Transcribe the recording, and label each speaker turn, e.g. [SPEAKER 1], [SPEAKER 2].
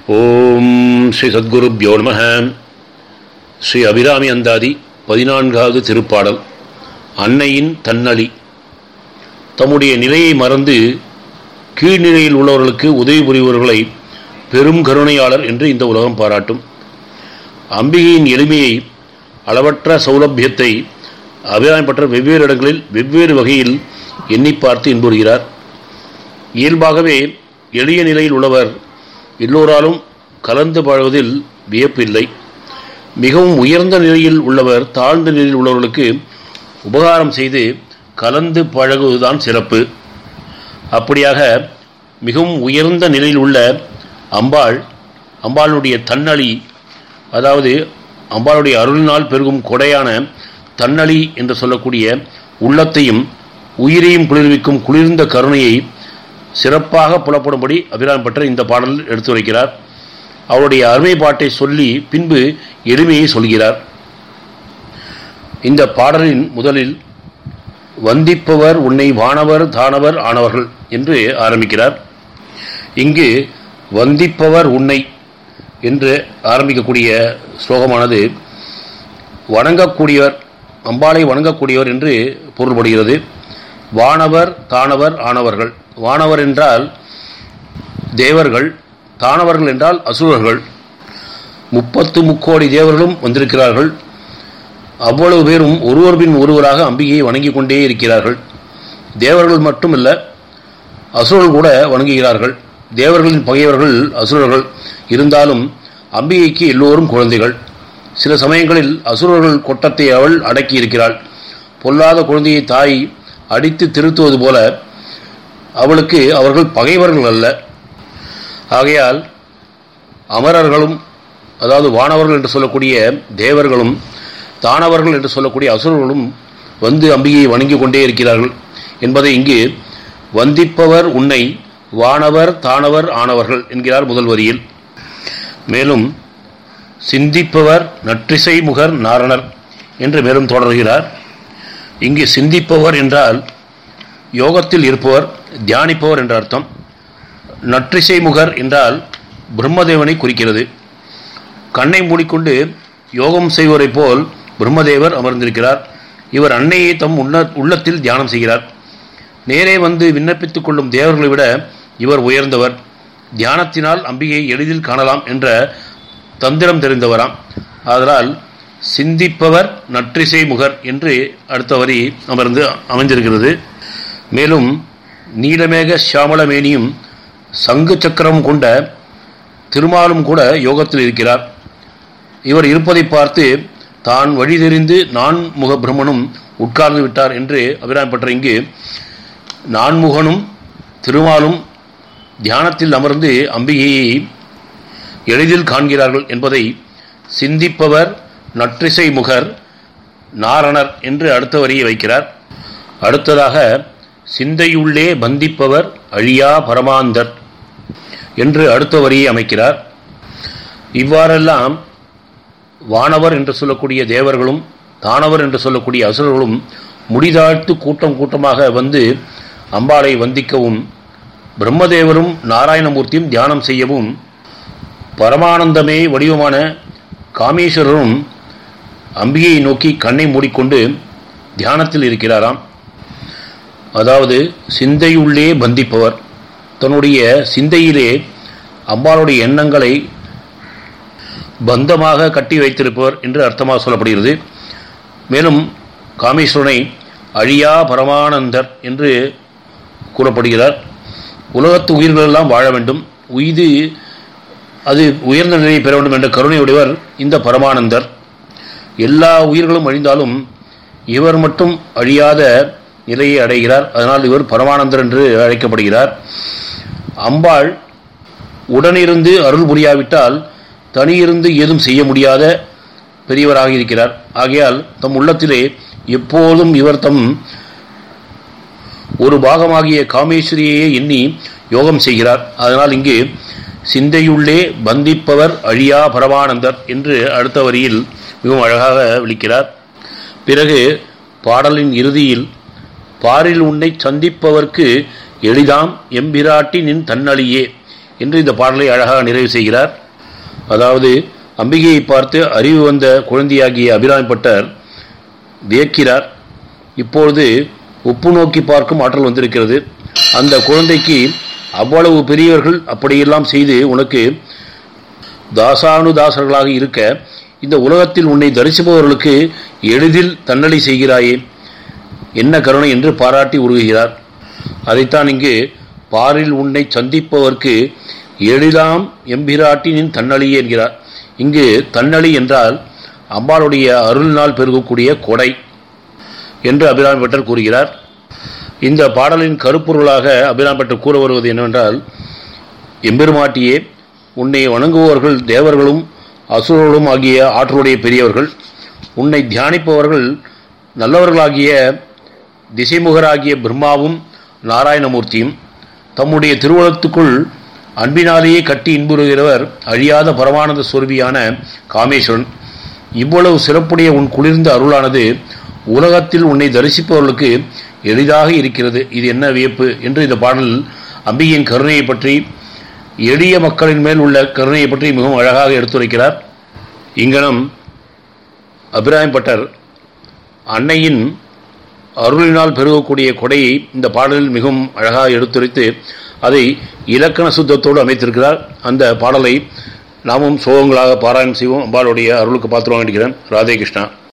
[SPEAKER 1] ஓம் ஸ்ரீ சத்குருப்யோ நம ஸ்ரீ அபிராமி அந்தாதி பதினான்காவது திருப்பாடல் அன்னையின் தன்னலி தம்முடைய நிலையை மறந்து கீழ்நிலையில் உள்ளவர்களுக்கு உதவி புரிபவர்களை பெரும் கருணையாளர் என்று இந்த உலகம் பாராட்டும் அம்பிகையின் எளிமையை அளவற்ற சௌலபியத்தை அபிராமி பற்ற வெவ்வேறு இடங்களில் வெவ்வேறு வகையில் எண்ணி பார்த்து இன்புறுகிறார் இயல்பாகவே எளிய நிலையில் உள்ளவர் எல்லோராலும் கலந்து பழகுவதில் வியப்பில்லை மிகவும் உயர்ந்த நிலையில் உள்ளவர் தாழ்ந்த நிலையில் உள்ளவர்களுக்கு உபகாரம் செய்து கலந்து பழகுவதுதான் சிறப்பு அப்படியாக மிகவும் உயர்ந்த நிலையில் உள்ள அம்பாள் அம்பாளுடைய தன்னழி அதாவது அம்பாளுடைய அருளினால் பெருகும் கொடையான தன்னழி என்று சொல்லக்கூடிய உள்ளத்தையும் உயிரையும் குளிர்விக்கும் குளிர்ந்த கருணையை சிறப்பாக புலப்படும்படி அபிராமி பற்ற இந்த பாடலில் எடுத்து வைக்கிறார் அவருடைய அருமை பாட்டை சொல்லி பின்பு எளிமையை சொல்கிறார் இந்த பாடலின் முதலில் வந்திப்பவர் உன்னை வானவர் தானவர் ஆனவர்கள் என்று ஆரம்பிக்கிறார் இங்கு வந்திப்பவர் உன்னை என்று ஆரம்பிக்கக்கூடிய ஸ்லோகமானது வணங்கக்கூடியவர் அம்பாளை வணங்கக்கூடியவர் என்று பொருள்படுகிறது வானவர் தானவர் ஆனவர்கள் வானவர் என்றால் தேவர்கள் தானவர்கள் என்றால் அசுரர்கள் முப்பத்து முக்கோடி தேவர்களும் வந்திருக்கிறார்கள் அவ்வளவு பேரும் ஒருவர் பின் ஒருவராக அம்பிகையை வணங்கி கொண்டே இருக்கிறார்கள் தேவர்கள் மட்டுமல்ல அசுரர்கள் கூட வணங்குகிறார்கள் தேவர்களின் பகைவர்கள் அசுரர்கள் இருந்தாலும் அம்பிகைக்கு எல்லோரும் குழந்தைகள் சில சமயங்களில் அசுரர்கள் கொட்டத்தை அவள் அடக்கி இருக்கிறாள் பொல்லாத குழந்தையை தாய் அடித்து திருத்துவது போல அவளுக்கு அவர்கள் பகைவர்கள் அல்ல ஆகையால் அமரர்களும் அதாவது வானவர்கள் என்று சொல்லக்கூடிய தேவர்களும் தானவர்கள் என்று சொல்லக்கூடிய அசுரர்களும் வந்து அம்பிகையை வணங்கி கொண்டே இருக்கிறார்கள் என்பதை இங்கு வந்திப்பவர் உன்னை வானவர் தானவர் ஆனவர்கள் என்கிறார் முதல் வரியில் மேலும் சிந்திப்பவர் நற்றிசை முகர் நாரணர் என்று மேலும் தொடர்கிறார் இங்கு சிந்திப்பவர் என்றால் யோகத்தில் இருப்பவர் தியானிப்பவர் என்ற அர்த்தம் நற்றிசை முகர் என்றால் பிரம்மதேவனை குறிக்கிறது கண்ணை மூடிக்கொண்டு யோகம் செய்வோரைப் போல் பிரம்மதேவர் அமர்ந்திருக்கிறார் இவர் அன்னையை தம் உள்ள உள்ளத்தில் தியானம் செய்கிறார் நேரே வந்து விண்ணப்பித்துக் கொள்ளும் தேவர்களை விட இவர் உயர்ந்தவர் தியானத்தினால் அம்பிகையை எளிதில் காணலாம் என்ற தந்திரம் தெரிந்தவராம் அதனால் சிந்திப்பவர் நற்றிசை முகர் என்று அடுத்த வரி அமர்ந்து அமைந்திருக்கிறது மேலும் நீலமேக சியாமளமேனியும் சங்கு சக்கரம் கொண்ட திருமாலும் கூட யோகத்தில் இருக்கிறார் இவர் இருப்பதை பார்த்து தான் வழி தெரிந்து நான் முக பிரம்மனும் உட்கார்ந்து விட்டார் என்று அபிராமி பற்ற இங்கு நான்முகனும் திருமாலும் தியானத்தில் அமர்ந்து அம்பிகையை எளிதில் காண்கிறார்கள் என்பதை சிந்திப்பவர் நற்றிசை முகர் நாரணர் என்று அடுத்த வரியை வைக்கிறார் அடுத்ததாக சிந்தையுள்ளே பந்திப்பவர் அழியா பரமாந்தர் என்று அடுத்த வரியை அமைக்கிறார் இவ்வாறெல்லாம் வானவர் என்று சொல்லக்கூடிய தேவர்களும் தானவர் என்று சொல்லக்கூடிய அசுரர்களும் முடிதாழ்த்து கூட்டம் கூட்டமாக வந்து அம்பாளை வந்திக்கவும் பிரம்மதேவரும் நாராயணமூர்த்தியும் தியானம் செய்யவும் பரமானந்தமே வடிவமான காமேஸ்வரரும் அம்பிகையை நோக்கி கண்ணை மூடிக்கொண்டு தியானத்தில் இருக்கிறாராம் அதாவது சிந்தையுள்ளே பந்திப்பவர் தன்னுடைய சிந்தையிலே அம்பாளுடைய எண்ணங்களை பந்தமாக கட்டி வைத்திருப்பவர் என்று அர்த்தமாக சொல்லப்படுகிறது மேலும் காமேஸ்வரனை அழியா பரமானந்தர் என்று கூறப்படுகிறார் உலகத்து உயிர்களெல்லாம் வாழ வேண்டும் உய்து அது உயர்ந்த நிலையை பெற வேண்டும் என்ற கருணையுடையவர் இந்த பரமானந்தர் எல்லா உயிர்களும் அழிந்தாலும் இவர் மட்டும் அழியாத நிலையை அடைகிறார் அதனால் இவர் பரமானந்தர் என்று அழைக்கப்படுகிறார் அம்பாள் உடனிருந்து அருள் புரியாவிட்டால் தனியிருந்து ஏதும் செய்ய முடியாத பெரியவராக இருக்கிறார் ஆகையால் தம் உள்ளத்திலே எப்போதும் இவர் தம் ஒரு பாகமாகிய காமேஸ்வரியையே எண்ணி யோகம் செய்கிறார் அதனால் இங்கு சிந்தையுள்ளே பந்திப்பவர் அழியா பரமானந்தர் என்று அடுத்த வரியில் மிகவும் அழகாக விழிக்கிறார் பிறகு பாடலின் இறுதியில் பாரில் உன்னை சந்திப்பவர்க்கு எளிதாம் எம்பிராட்டி நின் தன்னழியே என்று இந்த பாடலை அழகாக நிறைவு செய்கிறார் அதாவது அம்பிகையை பார்த்து அறிவு வந்த குழந்தையாகிய அபிராமிப்பட்டர் வியக்கிறார் இப்பொழுது உப்பு நோக்கி பார்க்கும் ஆற்றல் வந்திருக்கிறது அந்த குழந்தைக்கு அவ்வளவு பெரியவர்கள் அப்படியெல்லாம் செய்து உனக்கு தாசானுதாசர்களாக இருக்க இந்த உலகத்தில் உன்னை தரிசிப்பவர்களுக்கு எளிதில் தன்னலை செய்கிறாயே என்ன கருணை என்று பாராட்டி உருகுகிறார் அதைத்தான் இங்கு பாரில் உன்னை சந்திப்பவர்க்கு எளிதாம் எம்பிராட்டினின் தன்னழியே என்கிறார் இங்கு தன்னழி என்றால் அம்பாளுடைய அருள்நாள் பெருகக்கூடிய கொடை என்று அபிராமி பட்டர் கூறுகிறார் இந்த பாடலின் கருப்பொருளாக அபிராமி பட்டர் கூற வருவது என்னவென்றால் எம்பெருமாட்டியே உன்னை வணங்குபவர்கள் தேவர்களும் அசுரர்களும் ஆகிய ஆற்றலுடைய பெரியவர்கள் உன்னை தியானிப்பவர்கள் நல்லவர்களாகிய திசைமுகராகிய பிரம்மாவும் நாராயணமூர்த்தியும் தம்முடைய திருவுளத்துக்குள் அன்பினாலேயே கட்டி இன்புறுகிறவர் அழியாத பரமானந்த சுரபியான காமேஸ்வரன் இவ்வளவு சிறப்புடைய உன் குளிர்ந்த அருளானது உலகத்தில் உன்னை தரிசிப்பவர்களுக்கு எளிதாக இருக்கிறது இது என்ன வியப்பு என்று இந்த பாடல் அம்பிகையின் கருணையை பற்றி எளிய மக்களின் மேல் உள்ள கருணையை பற்றி மிகவும் அழகாக எடுத்துரைக்கிறார் இங்கனம் அபிராயம் பட்டர் அன்னையின் அருளினால் பெருகக்கூடிய கொடையை இந்த பாடலில் மிகவும் அழகாக எடுத்துரைத்து அதை இலக்கண சுத்தத்தோடு அமைத்திருக்கிறார் அந்த பாடலை நாமும் சோகங்களாக பாராயணம் செய்வோம் அம்பாளுடைய அருளுக்கு பாத்திரம் வேண்டுகிறேன் ராதே கிருஷ்ணா